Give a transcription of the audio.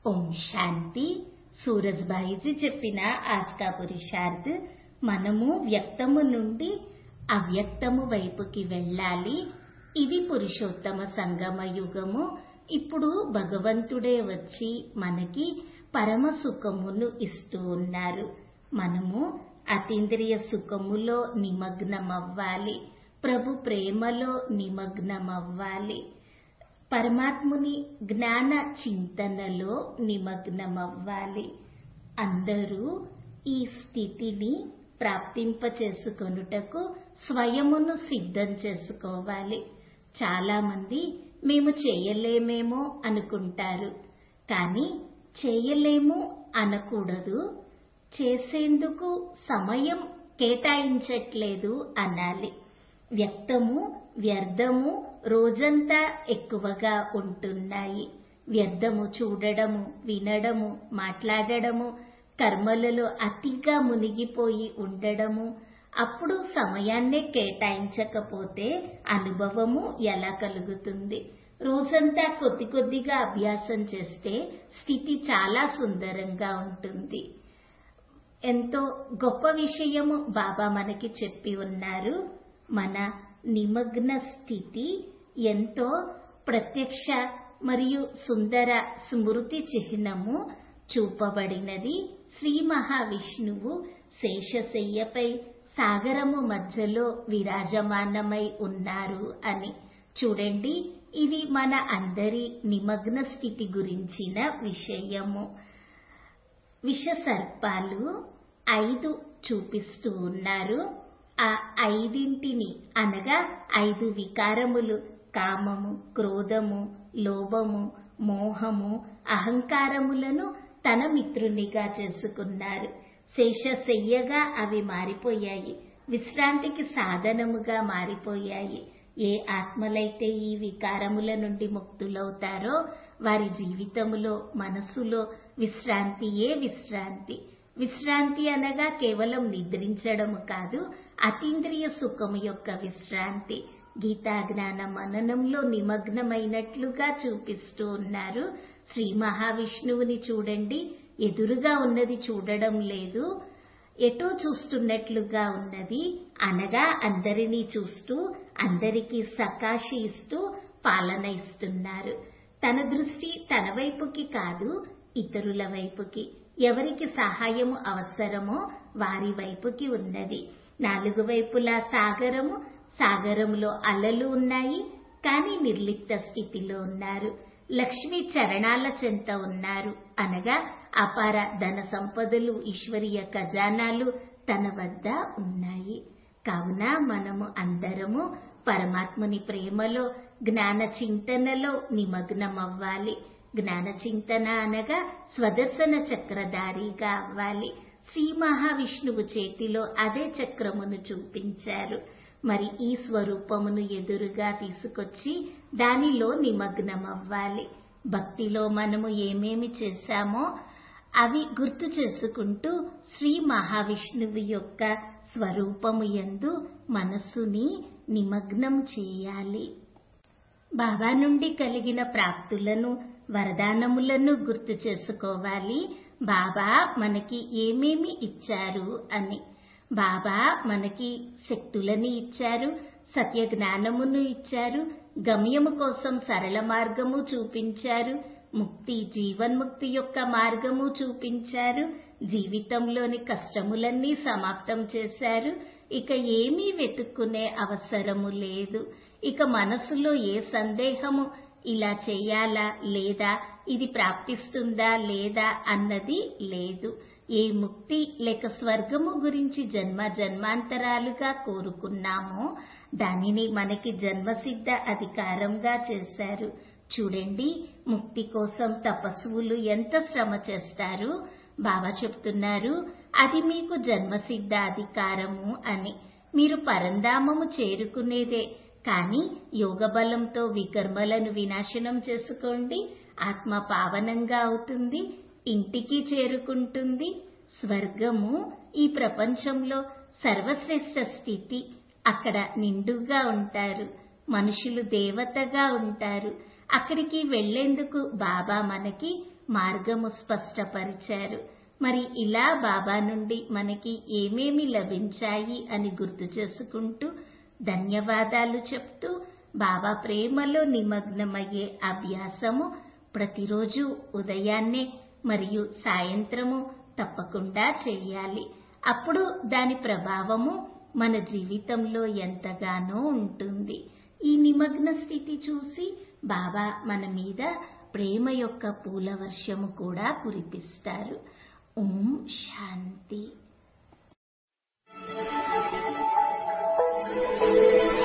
ఓం శాంతి సూరజ్బాయిజీ చెప్పిన ఆస్కా పురుషార్థ్ మనము వ్యక్తము నుండి అవ్యక్తము వైపుకి వెళ్ళాలి ఇది పురుషోత్తమ సంగమ యుగము ఇప్పుడు భగవంతుడే వచ్చి మనకి పరమ సుఖమును ఇస్తూ ఉన్నారు మనము అతీంద్రియ సుఖములో నిమగ్నమవ్వాలి ప్రభు ప్రేమలో నిమగ్నమవ్వాలి పరమాత్ముని జ్ఞాన చింతనలో నిమగ్నమవ్వాలి అందరూ ఈ స్థితిని ప్రాప్తింప చేసుకొనుటకు స్వయమును సిద్ధం చేసుకోవాలి చాలా మంది మేము చేయలేమేమో అనుకుంటారు కానీ చేయలేము అనకూడదు చేసేందుకు సమయం కేటాయించట్లేదు అనాలి వ్యక్తము వ్యర్థము రోజంతా ఎక్కువగా ఉంటున్నాయి వ్యర్థము చూడడము వినడము మాట్లాడడము కర్మలలో అతిగా మునిగిపోయి ఉండడము అప్పుడు సమయాన్నే కేటాయించకపోతే అనుభవము ఎలా కలుగుతుంది రోజంతా కొద్ది కొద్దిగా అభ్యాసం చేస్తే స్థితి చాలా సుందరంగా ఉంటుంది ఎంతో గొప్ప విషయము బాబా మనకి చెప్పి ఉన్నారు మన నిమగ్న స్థితి ఎంతో ప్రత్యక్ష మరియు సుందర స్మృతి చిహ్నము చూపబడినది శ్రీ మహావిష్ణువు శేషశయ్యపై సాగరము మధ్యలో విరాజమానమై ఉన్నారు అని చూడండి ఇది మన అందరి నిమగ్న స్థితి గురించిన విషయము విష సర్పాలు ఐదు చూపిస్తూ ఉన్నారు ఆ ఐదింటిని అనగా ఐదు వికారములు కామము క్రోధము లోభము మోహము అహంకారములను తన మిత్రునిగా చేసుకున్నారు శేషశయ్యగా అవి మారిపోయాయి విశ్రాంతికి సాధనముగా మారిపోయాయి ఏ ఆత్మలైతే ఈ వికారముల నుండి ముక్తులవుతారో వారి జీవితములో మనసులో విశ్రాంతియే విశ్రాంతి విశ్రాంతి అనగా కేవలం నిద్రించడము కాదు అతీంద్రియ సుఖము యొక్క విశ్రాంతి గీతా జ్ఞాన మననంలో నిమగ్నమైనట్లుగా చూపిస్తూ ఉన్నారు శ్రీ మహావిష్ణువుని చూడండి ఎదురుగా ఉన్నది చూడడం లేదు ఎటో చూస్తున్నట్లుగా ఉన్నది అనగా అందరినీ చూస్తూ అందరికీ సకాశి ఇస్తూ పాలన ఇస్తున్నారు తన దృష్టి తన వైపుకి కాదు ఇతరుల వైపుకి ఎవరికి సహాయము అవసరమో వారి వైపుకి ఉన్నది నాలుగు వైపులా సాగరము సాగరంలో అలలు ఉన్నాయి కానీ నిర్లిప్త స్థితిలో ఉన్నారు లక్ష్మి చరణాల చెంత ఉన్నారు అనగా అపార ధన సంపదలు ఈశ్వరీయ ఖజానాలు తన వద్ద ఉన్నాయి కావున మనము అందరము పరమాత్ముని ప్రేమలో జ్ఞాన చింతనలో నిమగ్నమవ్వాలి జ్ఞాన చింతన అనగా స్వదర్శన చక్రధారిగా అవ్వాలి శ్రీ మహావిష్ణువు చేతిలో అదే చక్రమును చూపించారు మరి ఈ స్వరూపమును ఎదురుగా తీసుకొచ్చి దానిలో నిమగ్నమవ్వాలి భక్తిలో మనము ఏమేమి చేశామో అవి గుర్తు చేసుకుంటూ శ్రీ మహావిష్ణువు యొక్క స్వరూపము యందు మనస్సుని నిమగ్నం చేయాలి బాబా నుండి కలిగిన ప్రాప్తులను వరదానములను గుర్తు చేసుకోవాలి బాబా మనకి ఏమేమి ఇచ్చారు అని బాబా మనకి శక్తులని ఇచ్చారు సత్య జ్ఞానమును ఇచ్చారు గమ్యము కోసం సరళ మార్గము చూపించారు ముక్తి జీవన్ముక్తి యొక్క మార్గము చూపించారు జీవితంలోని కష్టములన్నీ సమాప్తం చేశారు ఇక ఏమీ వెతుక్కునే అవసరము లేదు ఇక మనసులో ఏ సందేహము ఇలా చేయాలా లేదా ఇది ప్రాప్తిస్తుందా లేదా అన్నది లేదు ఏ ముక్తి లేక స్వర్గము గురించి జన్మ జన్మాంతరాలుగా కోరుకున్నామో దానిని మనకి జన్మసిద్ధ అధికారంగా చేశారు చూడండి ముక్తి కోసం తపస్సులు ఎంత శ్రమ చేస్తారు బాబా చెప్తున్నారు అది మీకు జన్మసిద్ధ అధికారము అని మీరు పరంధామము చేరుకునేదే కానీ యోగ బలంతో వికర్మలను వినాశనం చేసుకోండి ఆత్మ పావనంగా అవుతుంది ఇంటికి చేరుకుంటుంది స్వర్గము ఈ ప్రపంచంలో సర్వశ్రేష్ఠ స్థితి అక్కడ నిండుగా ఉంటారు మనుషులు దేవతగా ఉంటారు అక్కడికి వెళ్లేందుకు బాబా మనకి మార్గము స్పష్టపరిచారు మరి ఇలా బాబా నుండి మనకి ఏమేమి లభించాయి అని గుర్తు చేసుకుంటూ ధన్యవాదాలు చెప్తూ బాబా ప్రేమలో నిమగ్నమయ్యే అభ్యాసము ప్రతిరోజు ఉదయాన్నే మరియు సాయంత్రము తప్పకుండా చేయాలి అప్పుడు దాని ప్రభావము మన జీవితంలో ఎంతగానో ఉంటుంది ఈ నిమగ్న స్థితి చూసి బాబా మన మీద ప్రేమ యొక్క పూల వర్షము కూడా కురిపిస్తారు ఓం శాంతి